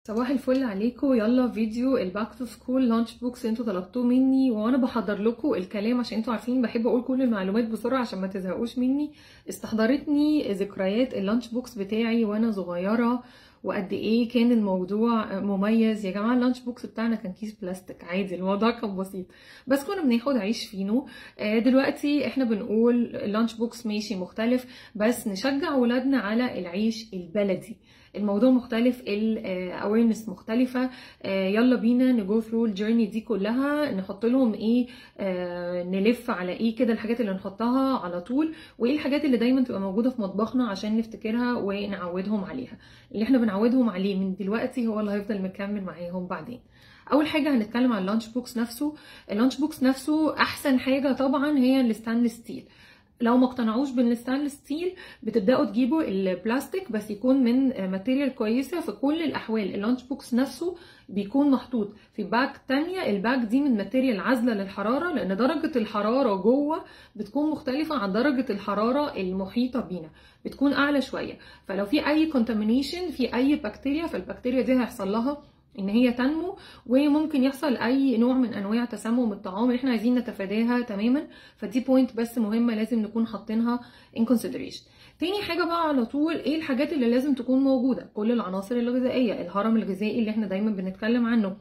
صباح الفل عليكم يلا فيديو الباك تو سكول لانش بوكس انتوا طلبتوه مني وانا بحضر لكم الكلام عشان انتوا عارفين بحب اقول كل المعلومات بسرعه عشان ما تزهقوش مني استحضرتني ذكريات اللانش بوكس بتاعي وانا صغيره وقد ايه كان الموضوع مميز يا جماعه اللانش بوكس بتاعنا كان كيس بلاستيك عادي الموضوع كان بسيط بس كنا بناخد عيش فينو آه، دلوقتي احنا بنقول اللانش بوكس ماشي مختلف بس نشجع ولادنا على العيش البلدي الموضوع مختلف الاويرنس مختلفه آه، يلا بينا نجو ثرو الجيرني دي كلها نحط لهم ايه آه، نلف على ايه كده الحاجات اللي نحطها على طول وايه الحاجات اللي دايما تبقى موجوده في مطبخنا عشان نفتكرها ونعودهم عليها اللي احنا بنعودهم عليه من دلوقتي هو اللي هيفضل مكمل معاهم بعدين اول حاجه هنتكلم عن اللانش بوكس نفسه اللانش بوكس نفسه احسن حاجه طبعا هي الستانلس ستيل لو ما اقتنعوش بالستانلس ستيل بتبداوا تجيبوا البلاستيك بس يكون من ماتيريال كويسه في كل الاحوال اللانش بوكس نفسه بيكون محطوط في باك تانية الباك دي من ماتيريال عازله للحراره لان درجه الحراره جوه بتكون مختلفه عن درجه الحراره المحيطه بينا بتكون اعلى شويه فلو في اي كونتامينيشن في اي بكتيريا فالبكتيريا دي هيحصل لها ان هي تنمو وممكن يحصل اي نوع من انواع تسمم الطعام اللي احنا عايزين نتفاداها تماما فدي بوينت بس مهمه لازم نكون حاطينها in consideration تاني حاجه بقى على طول ايه الحاجات اللي لازم تكون موجوده كل العناصر الغذائيه الهرم الغذائي اللي احنا دايما بنتكلم عنه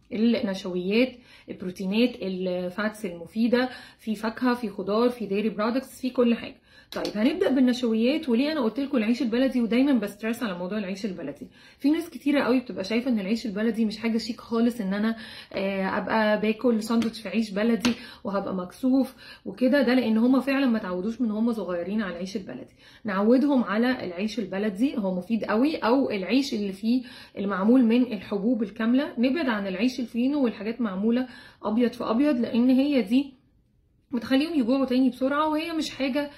النشويات البروتينات الفاتس المفيده في فاكهه في خضار في ديري برودكتس في كل حاجه طيب هنبدا بالنشويات وليه انا قلت لكم العيش البلدي ودايما بسترس على موضوع العيش البلدي في ناس كتيره قوي بتبقى شايفه ان العيش البلدي مش حاجه شيك خالص ان انا ابقى باكل ساندوتش في عيش بلدي وهبقى مكسوف وكده ده لان هم فعلا ما تعودوش من هم صغيرين على العيش البلدي نعودهم على العيش البلدي هو مفيد قوي او العيش اللي فيه المعمول من الحبوب الكامله نبعد عن العيش الفينو والحاجات معموله ابيض في ابيض لان هي دي بتخليهم يجوعوا تاني بسرعه وهي مش حاجه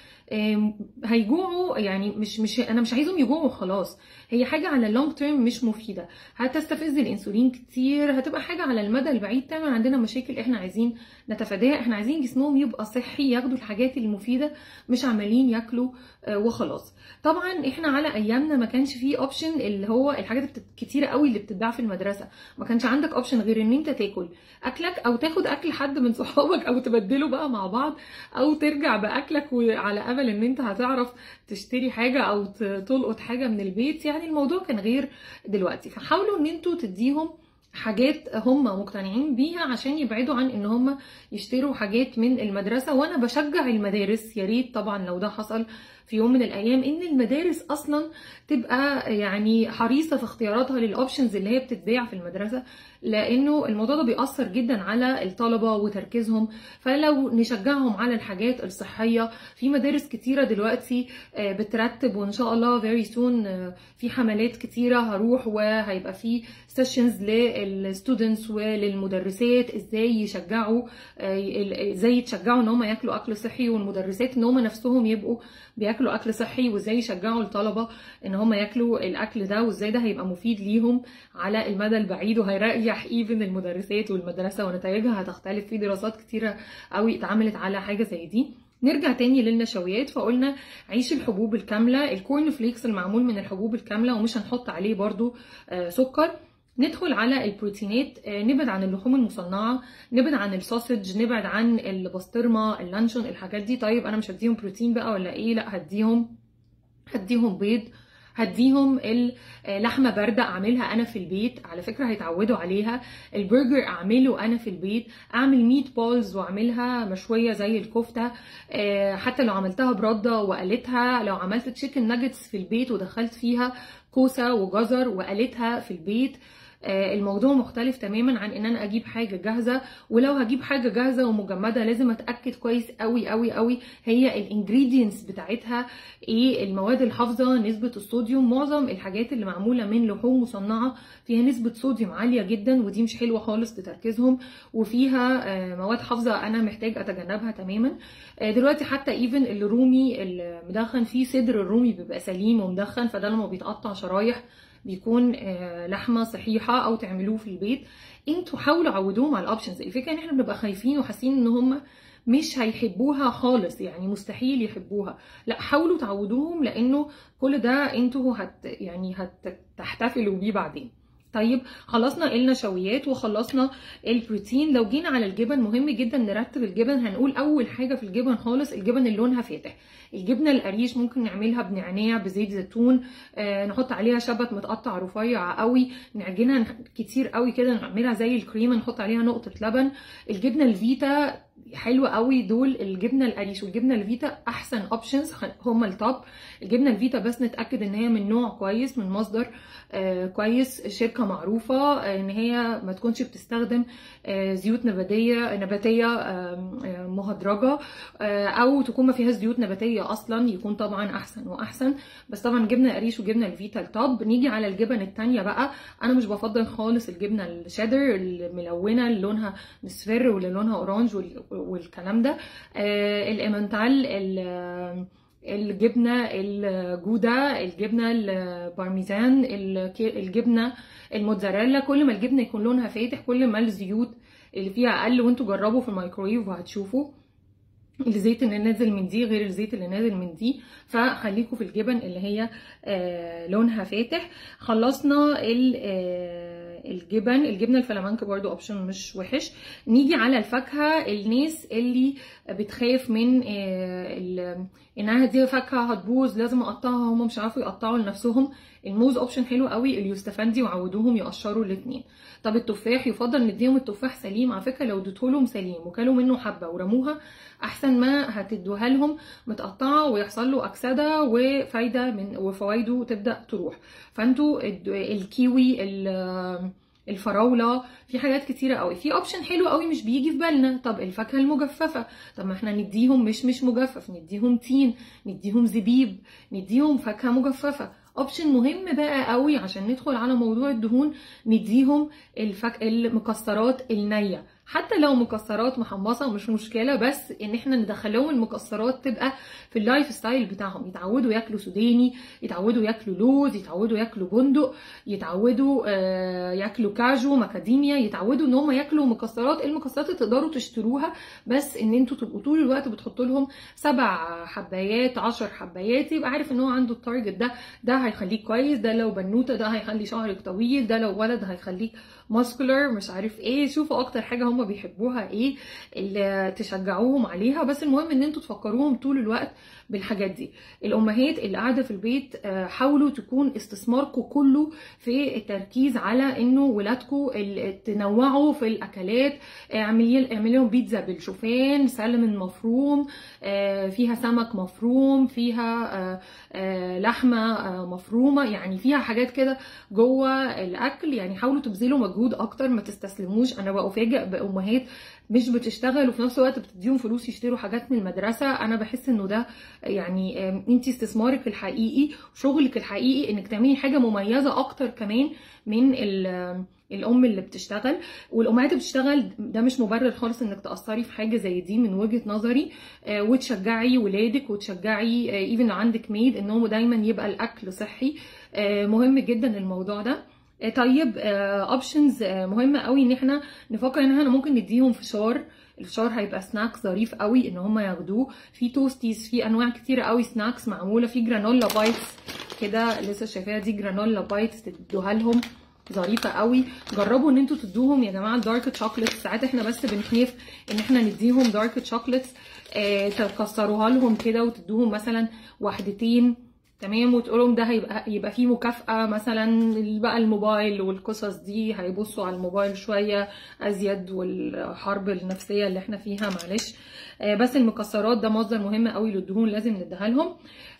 هيجوعوا يعني مش مش انا مش عايزهم يجوعوا خلاص هي حاجه على اللونج تيرم مش مفيده هتستفز الانسولين كتير هتبقى حاجه على المدى البعيد تعمل عندنا مشاكل احنا عايزين نتفاداها احنا عايزين جسمهم يبقى صحي ياخدوا الحاجات المفيده مش عمالين ياكلوا وخلاص طبعا احنا على ايامنا ما كانش فيه اوبشن اللي هو الحاجات الكتيره قوي اللي بتتباع في المدرسه ما كانش عندك اوبشن غير ان انت تاكل اكلك او تاخد اكل حد من صحابك او تبدله بقى مع بعض او ترجع باكلك وعلى امل ان انت هتعرف تشتري حاجه او تلقط حاجه من البيت يعني الموضوع كان غير دلوقتي فحاولوا ان انتوا تديهم حاجات هم مقتنعين بيها عشان يبعدوا عن ان هم يشتروا حاجات من المدرسه وانا بشجع المدارس يا ريت طبعا لو ده حصل في يوم من الايام ان المدارس اصلا تبقى يعني حريصه في اختياراتها للاوبشنز اللي هي بتتباع في المدرسه لانه الموضوع ده بيأثر جدا على الطلبه وتركيزهم فلو نشجعهم على الحاجات الصحيه في مدارس كتيره دلوقتي بترتب وان شاء الله very soon في حملات كتيره هروح وهيبقى في سيشنز للستودنتس وللمدرسات ازاي يشجعوا ازاي يتشجعوا ان هم ياكلوا اكل صحي والمدرسات ان هم نفسهم يبقوا بياكلوا اكل صحي وازاي يشجعوا الطلبه ان هم ياكلوا الاكل ده وازاي ده هيبقى مفيد ليهم على المدى البعيد وهيريح ايفن المدرسات والمدرسه ونتائجها هتختلف في دراسات كتيره قوي اتعملت على حاجه زي دي نرجع تاني للنشويات فقلنا عيش الحبوب الكامله الكورن فليكس المعمول من الحبوب الكامله ومش هنحط عليه برضو سكر ندخل على البروتينات نبعد عن اللحوم المصنعه نبعد عن السوسج نبعد عن البسطرمه اللانشون الحاجات دي طيب انا مش هديهم بروتين بقى ولا ايه لا هديهم هديهم بيض هديهم اللحمة باردة أعملها أنا في البيت على فكرة هيتعودوا عليها البرجر أعمله أنا في البيت أعمل ميت بولز وأعملها مشوية زي الكفتة حتى لو عملتها برده وقلتها لو عملت تشيكن ناجتس في البيت ودخلت فيها كوسة وجزر وقلتها في البيت الموضوع مختلف تماما عن ان انا اجيب حاجه جاهزه ولو هجيب حاجه جاهزه ومجمده لازم اتاكد كويس قوي قوي قوي هي الانجريدينتس بتاعتها ايه المواد الحافظه نسبه الصوديوم معظم الحاجات اللي معموله من لحوم مصنعه فيها نسبه صوديوم عاليه جدا ودي مش حلوه خالص لتركيزهم وفيها مواد حافظه انا محتاج اتجنبها تماما دلوقتي حتى ايفن الرومي المدخن فيه صدر الرومي بيبقى سليم ومدخن فده لما بيتقطع شرايح بيكون لحمه صحيحه او تعملوه في البيت انتوا حاولوا عودوهم على الاوبشنز الفكره ان احنا بنبقى خايفين وحاسين ان هم مش هيحبوها خالص يعني مستحيل يحبوها لا حاولوا تعودوهم لانه كل ده انتوا هت يعني هتحتفلوا بيه بعدين طيب خلصنا النشويات وخلصنا البروتين لو جينا على الجبن مهم جدا نرتب الجبن هنقول اول حاجه في الجبن خالص الجبن اللي لونها فاتح الجبنه القريش ممكن نعملها بنعناع بزيت زيتون آه نحط عليها شبت متقطع رفيع قوي نعجنها كتير قوي كده نعملها زي الكريمه نحط عليها نقطه لبن الجبنه الفيتا حلوة قوي دول الجبنه القريش والجبنه الفيتا احسن اوبشنز هما التوب الجبنه الفيتا بس نتاكد ان هي من نوع كويس من مصدر آه كويس شركه معروفه آه ان هي ما تكونش بتستخدم آه زيوت نباتيه نباتيه مهدرجه او تكون ما فيهاش زيوت نباتيه اصلا يكون طبعا احسن واحسن بس طبعا جبنه القريش وجبنه الفيتا التوب نيجي على الجبن التانية بقى انا مش بفضل خالص الجبنه الشيدر الملونه اللي لونها مصفر واللي لونها اورانج والكلام ده آه الامنتال الجبنه الجوده الجبنه البارميزان الجبنه الموتزاريلا كل ما الجبنه يكون لونها فاتح كل ما الزيوت اللي فيها اقل وانتوا جربوا في الميكرويف وهتشوفوا الزيت اللي نازل من دي غير الزيت اللي نازل من دي فخليكم في الجبن اللي هي آه لونها فاتح خلصنا آه الجبن الجبنه الفلامنك برضو اوبشن مش وحش نيجي على الفاكهه الناس اللي بتخاف من آه انها دي فاكهه هتبوظ لازم اقطعها هم مش عارفوا يقطعوا لنفسهم الموز اوبشن حلو قوي اليوستفندي وعودوهم يقشروا الاثنين طب التفاح يفضل نديهم التفاح سليم على فكره لو اديتهولهم سليم وكلوا منه حبه ورموها احسن ما هتدوها لهم متقطعه ويحصل له اكسده وفايده من وفوائده تبدا تروح فانتوا الكيوي الفراوله في حاجات كتيره قوي في اوبشن حلو قوي مش بيجي في بالنا طب الفاكهه المجففه طب ما احنا نديهم مش مش مجفف نديهم تين نديهم زبيب نديهم فاكهه مجففه اوبشن مهم بقى قوي عشان ندخل على موضوع الدهون نديهم الفك... المكسرات النيه حتى لو مكسرات محمصه مش مشكله بس ان احنا ندخلهم المكسرات تبقى في اللايف ستايل بتاعهم يتعودوا ياكلوا سوداني يتعودوا ياكلوا لوز يتعودوا ياكلوا بندق يتعودوا آه ياكلوا كاجو ماكاديميا يتعودوا ان هم ياكلوا مكسرات المكسرات اللي تقدروا تشتروها بس ان انتوا تبقوا طول الوقت بتحطوا لهم سبع حبايات عشر حبايات يبقى عارف ان هو عنده التارجت ده ده هيخليك كويس ده لو بنوته ده هيخلي شعرك طويل ده لو ولد هيخليك ماسكولار مش عارف ايه شوفوا اكتر حاجه هم بيحبوها ايه اللي تشجعوهم عليها بس المهم ان انتوا تفكروهم طول الوقت بالحاجات دي الامهات اللي قاعده في البيت حاولوا تكون استثماركم كله في التركيز على انه ولادكم تنوعوا في الاكلات اعملي اعملي لهم بيتزا بالشوفان سلمون مفروم فيها سمك مفروم فيها لحمه مفرومه يعني فيها حاجات كده جوه الاكل يعني حاولوا تبذلوا مجهود اكتر ما تستسلموش انا بفاجئ بامهات مش بتشتغل وفي نفس الوقت بتديهم فلوس يشتروا حاجات من المدرسه انا بحس انه ده يعني انت استثمارك الحقيقي وشغلك الحقيقي انك تعملي حاجه مميزه اكتر كمان من الام اللي بتشتغل والامهات اللي بتشتغل ده مش مبرر خالص انك تاثري في حاجه زي دي من وجهه نظري وتشجعي ولادك وتشجعي ايفن لو عندك ميد ان هو دايما يبقى الاكل صحي مهم جدا الموضوع ده طيب اوبشنز مهمه قوي ان احنا نفكر ان احنا ممكن نديهم فشار الفشار هيبقى سناك ظريف قوي ان هم ياخدوه في توستيز في انواع كتيره قوي سناكس معموله في جرانولا بايتس كده لسه شايفاها دي جرانولا بايتس تدوها لهم ظريفه قوي جربوا ان انتوا تدوهم يا جماعه الدارك شوكليت ساعات احنا بس بنخاف ان احنا نديهم دارك شوكليت اه تكسروها لهم كده وتدوهم مثلا واحدتين تمام وتقول لهم ده هيبقى يبقى فيه مكافاه مثلا بقى الموبايل والقصص دي هيبصوا على الموبايل شويه ازيد والحرب النفسيه اللي احنا فيها معلش بس المكسرات ده مصدر مهم قوي للدهون لازم نديها لهم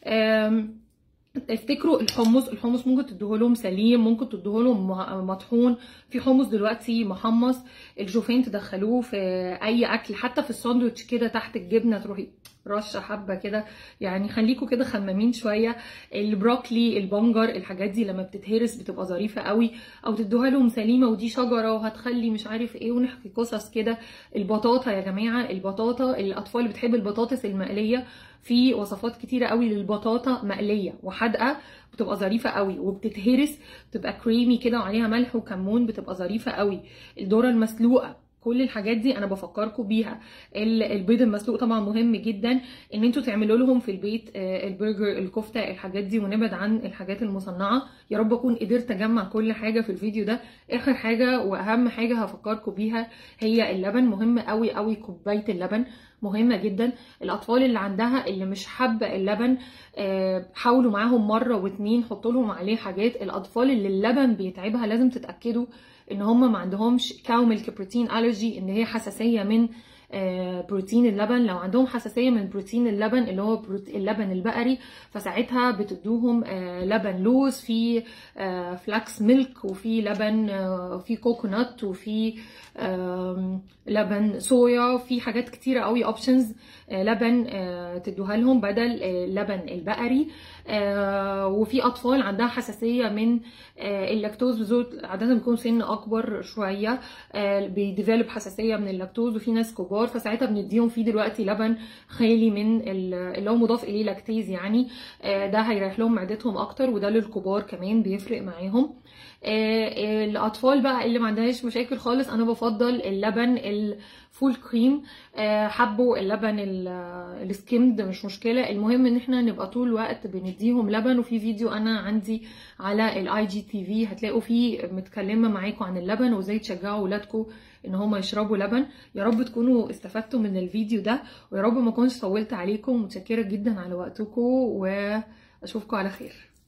افتكروا الحمص الحمص ممكن تدوه لهم سليم ممكن تدوه لهم مطحون في حمص دلوقتي محمص الجوفين تدخلوه في اي اكل حتى في الساندوتش كده تحت الجبنه تروحي رشه حبه كده يعني خليكم كده خمامين شويه البروكلي البنجر الحاجات دي لما بتتهرس بتبقى ظريفه قوي او تدوها لهم سليمه ودي شجره وهتخلي مش عارف ايه ونحكي قصص كده البطاطا يا جماعه البطاطا الاطفال اللي بتحب البطاطس المقليه في وصفات كتيره قوي للبطاطا مقليه وحادقه بتبقى ظريفه قوي وبتتهرس بتبقى كريمي كده وعليها ملح وكمون بتبقى ظريفه قوي الذره المسلوقه كل الحاجات دي انا بفكركم بيها البيض المسلوق طبعا مهم جدا ان انتوا تعملوا لهم في البيت البرجر الكفته الحاجات دي ونبعد عن الحاجات المصنعه يا رب اكون قدرت اجمع كل حاجه في الفيديو ده اخر حاجه واهم حاجه هفكركم بيها هي اللبن مهم قوي قوي كوبايه اللبن مهمه جدا الاطفال اللي عندها اللي مش حابه اللبن آه، حاولوا معاهم مره واتنين حطوا لهم عليه حاجات الاطفال اللي اللبن بيتعبها لازم تتاكدوا ان هم ما عندهمش كاو ميلك بروتين الرجي ان هي حساسيه من آه، بروتين اللبن لو عندهم حساسيه من بروتين اللبن اللي هو بروت- اللبن البقري فساعتها بتدوهم آه، لبن لوز في آه، فلاكس ميلك وفي لبن آه، في كوكونات وفي آم، لبن صويا في حاجات كتيره قوي اوبشنز لبن آه، تدوها لهم بدل آه، اللبن البقري آه، وفي اطفال عندها حساسيه من آه، اللاكتوز بزود عاده بيكون سن اكبر شويه آه، بيديفلوب حساسيه من اللاكتوز وفي ناس كبار فساعتها بنديهم فيه دلوقتي لبن خالي من ال- اللي هو مضاف اليه لاكتيز يعني آه، ده هيريح لهم معدتهم اكتر وده للكبار كمان بيفرق معاهم آه، الاطفال بقى اللي ما عندهاش مشاكل خالص انا بفضل اللبن الفول كريم آه، حبوا اللبن ال- السكيمد مش مشكله المهم ان احنا نبقى طول الوقت بنديهم لبن وفي فيديو انا عندي على الاي جي تي في هتلاقوا فيه متكلمه معاكم عن اللبن وازاي تشجعوا ولادكم ان هم يشربوا لبن يا رب تكونوا استفدتوا من الفيديو ده ويا رب ما اكونش طولت عليكم متشكره جدا على وقتكم واشوفكم على خير